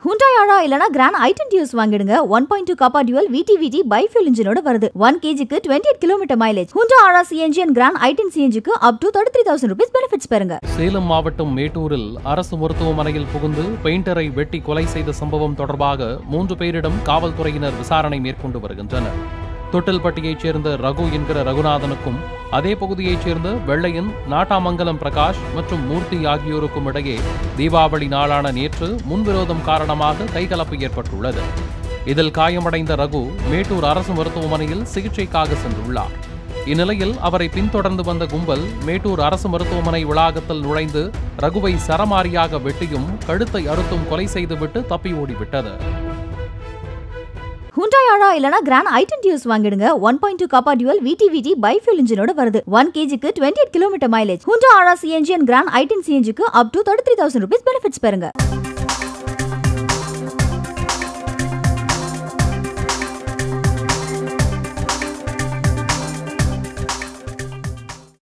Hyundai ஆழா இல்லனா grand i ten டியூஸ் வாங்கிடுங்க one point two Kappa dual VTVT bifuel இன்ஜினோட வருது ஒன் கேஜிக்கு twenty eight kilometre mileage Hyundai Aura CNG and Grand i ten சிஎன்ஜிக்கு up to thirty three thousand rupees benefits பெறுங்க சேலம் மாவட்டம் மேட்டூரில் அரசு மருத்துவமனையில் புகுந்து பெயிண்டரை வெட்டி கொலை செய்த சம்பவம் தொடர்பாக மூன்று பேரிடம் காவல்துறையினர் விசாரணை மேற்கொண்டு வருகின்றனர் தொட்டில்பட்டியைச் சேர்ந்த ரகு என்கிற ரகுநாதனுக்கும் அதே பகுதியைச் சேர்ந்த வெள்ளையன் நாட்டாமங்கலம் பிரகாஷ் மற்றும் மூர்த்தி ஆகியோருக்கும் இடையே தீபாவளி நாளான நேற்று முன்விரோதம் காரணமாக கைகலப்பு ஏற்பட்டுள்ளது இதில் காயமடைந்த ரகு மேட்டூர் அரசு மருத்துவமனையில் சிகிச்சைக்காக சென்றுள்ளார் இந்நிலையில் அவரை பின்தொடர்ந்து வந்த கும்பல் மேட்டூர் அரசு மருத்துவமனை வளாகத்தில் நுழைந்து ரகுவை சரமாரியாக வெட்டியும் கழுத்தை அறுத்தும் கொலை செய்துவிட்டு தப்பி ஓடிவிட்டது ஹுண்டாய் ஆழா இல்லனா கிராண்ட் ஐட்டன் டியூஸ் வாங்கிடுங்க one point two Kappa dual VTVT bifuel இன்ஜினோட வருது ஒன் கேஜிக்கு twenty eight kilometre mileage Hyundai Aura CNG and Grand i ten சிஎன்ஜிக்கு up to thirty three thousand rupees benefits பெறுங்க